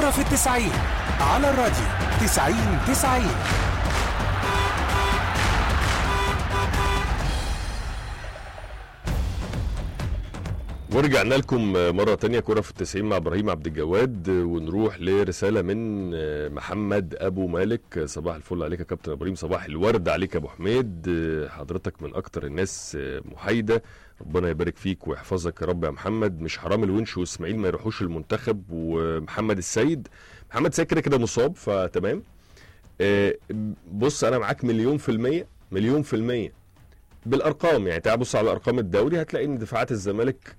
كرة في التسعين على الراديو تسعين تسعين ورجعنا لكم مرة تانية كرة في التسعين مع إبراهيم عبد الجواد ونروح لرسالة من محمد أبو مالك صباح الفل عليك يا كابتن إبراهيم صباح الورد عليك يا أبو حميد حضرتك من أكتر الناس محايدة ربنا يبارك فيك ويحفظك يا رب يا محمد مش حرام الونش واسماعيل ما يروحوش المنتخب ومحمد السيد محمد السيد كده كده مصاب فتمام بص أنا معاك مليون في المية مليون في المية بالارقام يعني تعال بص على ارقام الدوري هتلاقي ان دفاعات الزمالك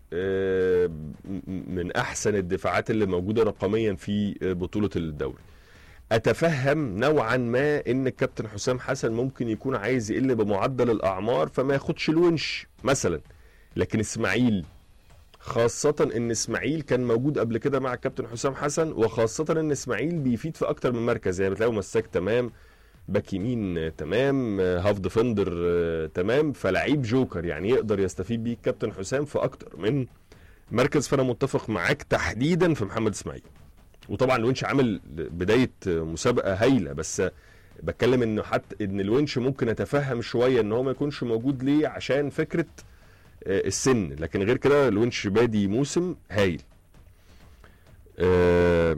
من احسن الدفاعات اللي موجوده رقميا في بطوله الدوري اتفهم نوعا ما ان الكابتن حسام حسن ممكن يكون عايز يقل بمعدل الاعمار فما ياخدش الونش مثلا لكن اسماعيل خاصة ان اسماعيل كان موجود قبل كده مع الكابتن حسام حسن وخاصة ان اسماعيل بيفيد في اكتر من مركز يعني بتلاقيه مساك تمام باك يمين تمام هاف ديفندر تمام فلعيب جوكر يعني يقدر يستفيد بيه الكابتن حسام في اكتر من مركز فانا متفق معاك تحديدا في محمد اسماعيل وطبعا الونش عامل بدايه مسابقه هايله بس بتكلم انه حتى ان الونش ممكن اتفهم شويه ان هو ما يكونش موجود ليه عشان فكره السن لكن غير كده الونش بادي موسم هايل أه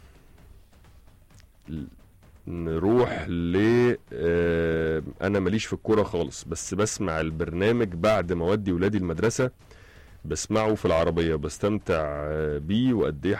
نروح ل آه انا ماليش في الكوره خالص بس بسمع البرنامج بعد ما اودي ولادي المدرسه بسمعه في العربيه بستمتع بيه وقد ايه